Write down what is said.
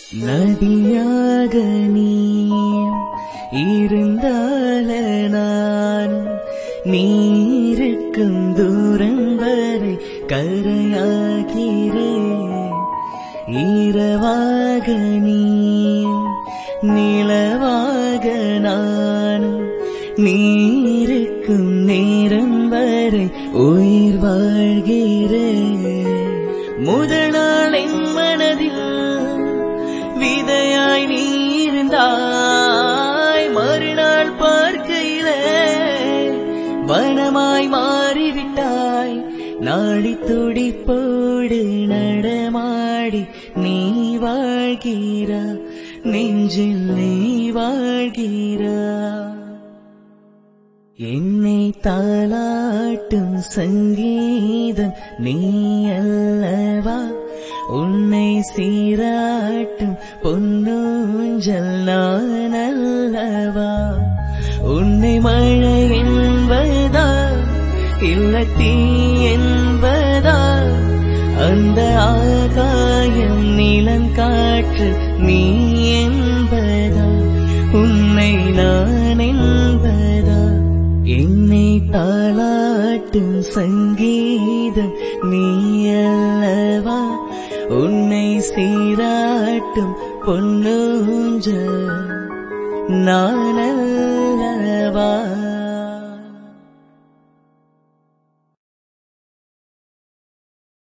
நதியாக நீ இருந்தால நான் நீருக்கும் தூரம் வரை கரையாகிறேன் இரவாக நீ நிலவாக நானும் நீருக்கும் நேரம் வரை உயிர் வாழ்கிறேன் முதல் நாள் என் மனதில் விதையாய் நீ இருந்தாய் மறுநாள் பார்க்கையிலே வனமாய் மாறிவிட்டாய் நாடி துடிப்போடு நடமாடி நீ வாழ்கிறா நெஞ்சில் நீ வாழ்கிறா என்னை தாளாட்டும் சங்கீதம் நீ அல்லவா உன்னை சீராட்டும் பொன்னூஞ்சல் நான் அல்லவா உன்னை மழை என்பதா இல்ல தீ என்பதா அந்த ஆகாயம் நிலம் காற்று நீ என்பதா உன்னை நான் என்பதா என்னை தாளாட்டும் சங்கீதம் நீ அல்லவா உன்னை சீராட்டும் பொன்னூஞ்ச நான் அல்லவா